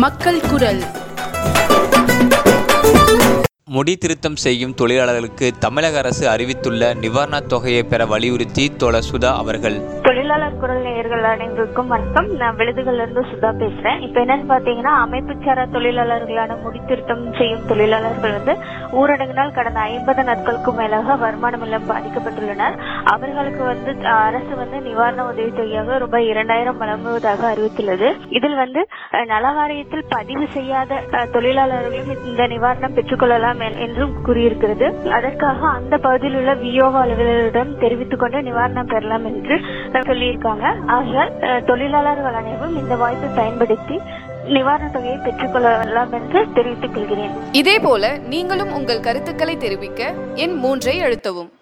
மக்கள் குரல் முடி திருத்தம் செய்யும் தொழிலாளர்களுக்கு தமிழக அரசு அறிவித்துள்ள நிவாரணத் தொகையை பெற வலியுறுத்தி தோழர் சுதா அவர்கள் தொழிலாளர் குரல் நேயர்கள் அனைவருக்கும் வணக்கம் நான் விழுதுகள்ல இருந்து சுதா பேசுறேன் இப்ப என்னன்னு பாத்தீங்கன்னா அமைப்புச்சாரா தொழிலாளர்களான முடித்திருத்தம் செய்யும் தொழிலாளர்கள் வந்து ஊரடங்கினால் கடந்த ஐம்பது நாட்களுக்கும் மேலாக வருமானம் எல்லாம் பாதிக்கப்பட்டுள்ளனர் அவர்களுக்கு வந்து அஹ், அரசு வந்து நிவாரண உதவித்தொகையாக ரூபாய் இரண்டாயிரம் வழங்குவதாக அறிவித்துள்ளது இதில் வந்து அஹ், நல வாரியத்தில் பதிவு செய்யாத அஹ், தொழிலாளர்களும் இந்த நிவாரணம் பெற்றுக்கொள்ளலாம் என்- என்றும் கூறியிருக்கிறது அதற்காக அந்த பகுதியில் உள்ள விஓ அலுவலரிடம் தெரிவித்துக் கொண்டு நிவாரணம் பெறலாம் என்று சொல்லியிருக்காங்க ஆகையால் அஹ், தொழிலாளர்கள் அனைவரும் இந்த வாய்ப்பை பயன்படுத்தி நிவாரண தொகையை பெற்றுக்கொள்ளலாம் என்று தெரிவித்துக் கொள்கிறேன் இதேபோல நீங்களும் உங்கள் கருத்துக்களை தெரிவிக்க எண் மூன்றை அழுத்தவும்